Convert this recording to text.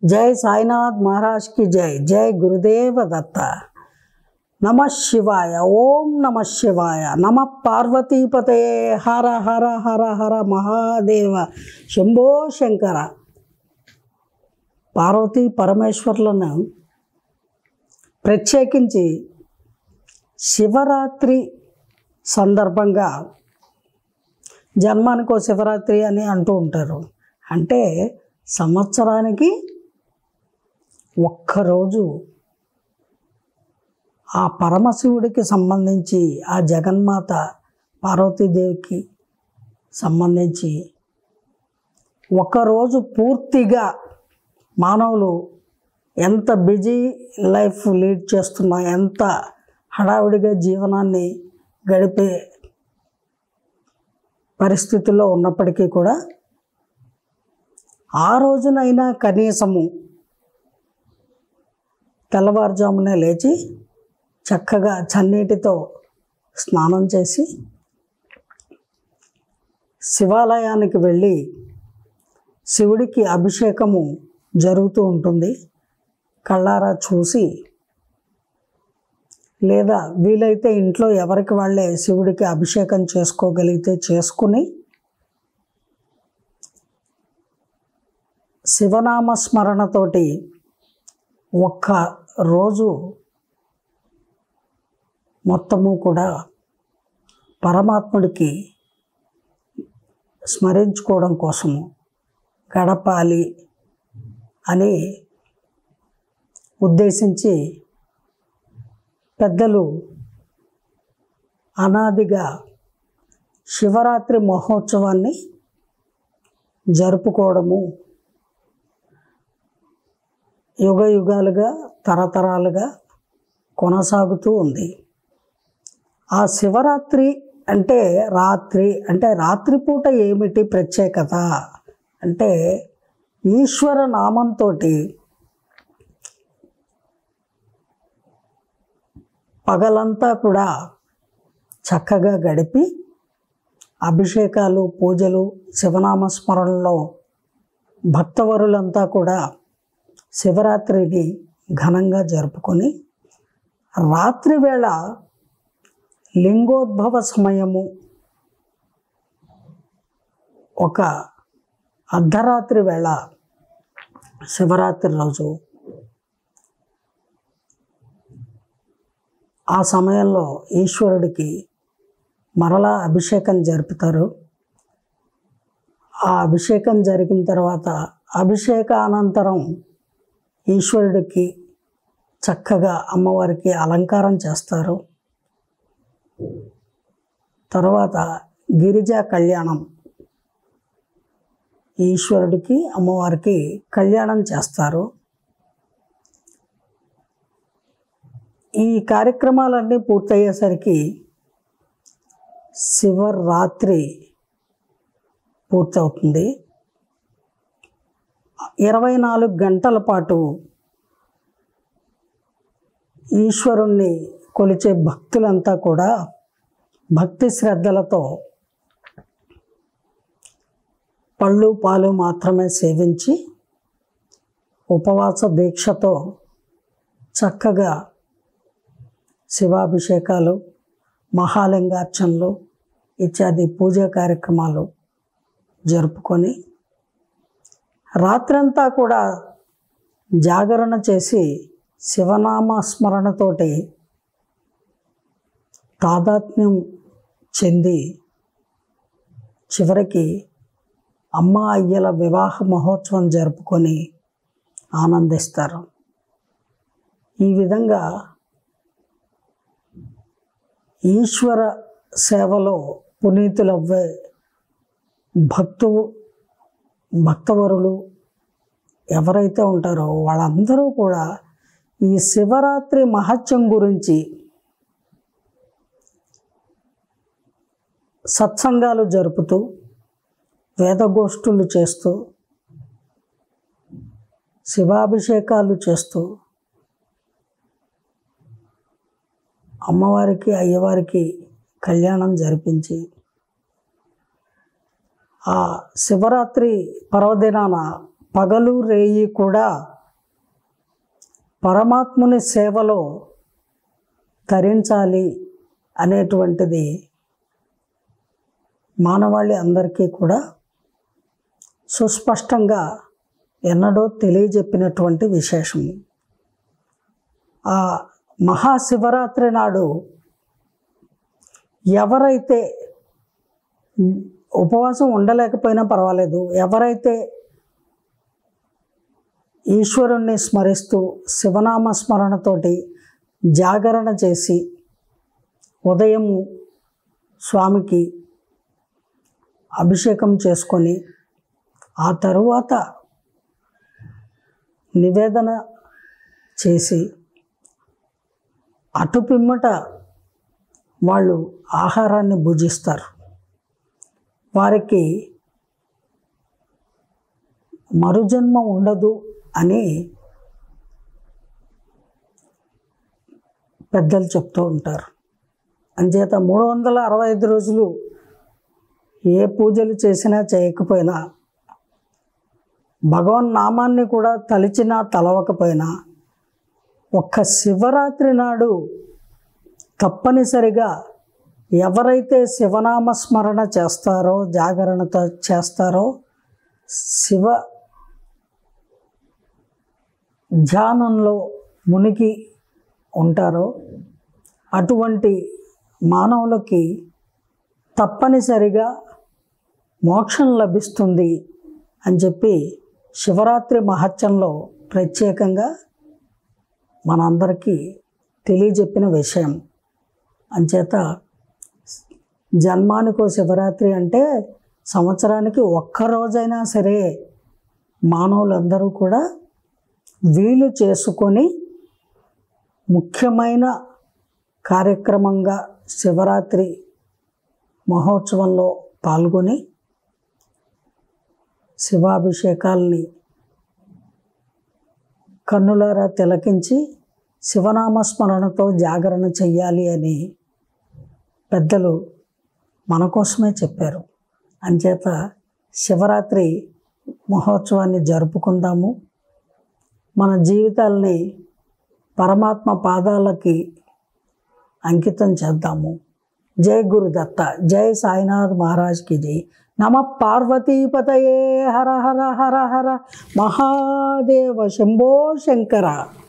జై సాయినాథ్ మహారాజ్ కి జై జై గురుదేవ దత్త నమ శివాయ ఓం నమ శివాయ నమ పార్వతీపతే హర హర హర హర మహాదేవ శంభో శంకర పార్వతీ పరమేశ్వర్లను ప్రత్యేకించి శివరాత్రి సందర్భంగా జన్మానికో శివరాత్రి అని అంటూ ఉంటారు అంటే సంవత్సరానికి ఒక్కరోజు ఆ పరమశివుడికి సంబంధించి ఆ జగన్మాత పార్వతీదేవికి సంబంధించి ఒకరోజు పూర్తిగా మానవులు ఎంత బిజీ లైఫ్ లీడ్ చేస్తున్నా ఎంత హడావిడిగా జీవనాన్ని గడిపే పరిస్థితుల్లో ఉన్నప్పటికీ కూడా ఆ రోజునైనా కనీసము తెల్లవారుజామునే లేచి చక్కగా చన్నీటితో స్నానం చేసి శివాలయానికి వెళ్ళి శివుడికి అభిషేకము జరుగుతూ ఉంటుంది కళ్ళారా చూసి లేదా వీలైతే ఇంట్లో ఎవరికి వాళ్ళే శివుడికి అభిషేకం చేసుకోగలిగితే చేసుకుని శివనామ స్మరణతోటి ఒక్క రోజు మొత్తము కూడా పరమాత్ముడికి స్మరించుకోవడం కోసము గడపాలి అని ఉద్దేశించి పెద్దలు అనాదిగా శివరాత్రి మహోత్సవాన్ని జరుపుకోవడము యుగ యుగాలుగా తరతరాలుగా కొనసాగుతూ ఉంది ఆ శివరాత్రి అంటే రాత్రి అంటే రాత్రిపూట ఏమిటి ప్రత్యేకత అంటే ఈశ్వర నామంతో పగలంతా కూడా చక్కగా గడిపి అభిషేకాలు పూజలు శివనామ స్మరణలో భక్తవరులంతా కూడా శివరాత్రిని ఘనంగా జరుపుకొని రాత్రి వేళ లింగోద్భవ సమయము ఒక అర్ధరాత్రి వేళ శివరాత్రి రోజు ఆ సమయంలో ఈశ్వరుడికి మరలా అభిషేకం జరుపుతారు ఆ అభిషేకం జరిగిన తర్వాత అభిషేకానంతరం ఈశ్వరుడికి చక్కగా అమ్మవారికి అలంకారం చేస్తారు తర్వాత గిరిజా కళ్యాణం ఈశ్వరుడికి అమ్మవారికి కళ్యాణం చేస్తారు ఈ కార్యక్రమాలన్నీ పూర్తయ్యేసరికి శివరాత్రి పూర్తవుతుంది ఇరవై నాలుగు గంటల పాటు ఈశ్వరుణ్ణి కొలిచే భక్తులంతా కూడా భక్తి శ్రద్ధలతో పళ్ళు పాలు మాత్రమే సేవించి ఉపవాస దీక్షతో చక్కగా శివాభిషేకాలు మహాలింగార్చనలు ఇత్యాది పూజా కార్యక్రమాలు జరుపుకొని రాత్రంతా కూడా జాగరణ చేసి శివనామ స్మరణతోటి తాదాత్మ్యం చెంది చివరికి అమ్మ అయ్యల వివాహ మహోత్సవం జరుపుకొని ఆనందిస్తారు ఈ విధంగా ఈశ్వర సేవలో పునీతులవ్వే భక్తు భక్తవరులు ఎవరైతే ఉంటారో వాళ్ళందరూ కూడా ఈ శివరాత్రి మహత్యం గురించి సత్సంగాలు జరుపుతూ వేదగోష్ఠులు చేస్తూ శివాభిషేకాలు చేస్తూ అమ్మవారికి అయ్యవారికి కళ్యాణం జరిపించి ఆ శివరాత్రి పర్వదినాన పగలు రేయి కూడా పరమాత్ముని సేవలో తరించాలి అనేటువంటిది మానవాళి అందరికీ కూడా సుస్పష్టంగా ఎన్నడో తెలియజెప్పినటువంటి విశేషం ఆ మహాశివరాత్రి నాడు ఎవరైతే ఉపవాసం ఉండలేకపోయినా పర్వాలేదు ఎవరైతే ఈశ్వరుణ్ణి స్మరిస్తూ శివనామ స్మరణతోటి జాగరణ చేసి ఉదయం స్వామికి అభిషేకం చేసుకొని ఆ తరువాత నివేదన చేసి అటు పిమ్మట వాళ్ళు ఆహారాన్ని భుజిస్తారు వారికి మరుజన్మ ఉండదు అని పెద్దలు చెప్తూ ఉంటారు అంచేత మూడు వందల అరవై ఐదు రోజులు ఏ పూజలు చేసినా చేయకపోయినా భగవన్ నామాన్ని కూడా తలిచినా తలవకపోయినా ఒక్క శివరాత్రి నాడు తప్పనిసరిగా ఎవరైతే శివనామ స్మరణ చేస్తారో జాగరణతో చేస్తారో శివ ధ్యానంలో మునిగి ఉంటారో అటువంటి మానవులకి తప్పనిసరిగా మోక్షం లభిస్తుంది అని చెప్పి శివరాత్రి మహత్యంలో ప్రత్యేకంగా మనందరికీ తెలియజెప్పిన విషయం అంచేత జన్మానికో శివరాత్రి అంటే సంవత్సరానికి ఒక్క రోజైనా సరే మానవులందరూ కూడా వీలు చేసుకొని ముఖ్యమైన కార్యక్రమంగా శివరాత్రి మహోత్సవంలో పాల్గొని శివాభిషేకాల్ని కన్నులారా తిలకించి శివనామస్మరణతో జాగరణ చెయ్యాలి అని పెద్దలు మన కోసమే చెప్పారు అంచేత శివరాత్రి మహోత్సవాన్ని జరుపుకుందాము మన జీవితాల్ని పరమాత్మ పాదాలకి అంకితం చేద్దాము జై గురుదత్త జై సాయినాథ్ మహారాజ్కి జై నమ పార్వతీపతయే హర హర హర హర మహాదేవ శంభో శంకర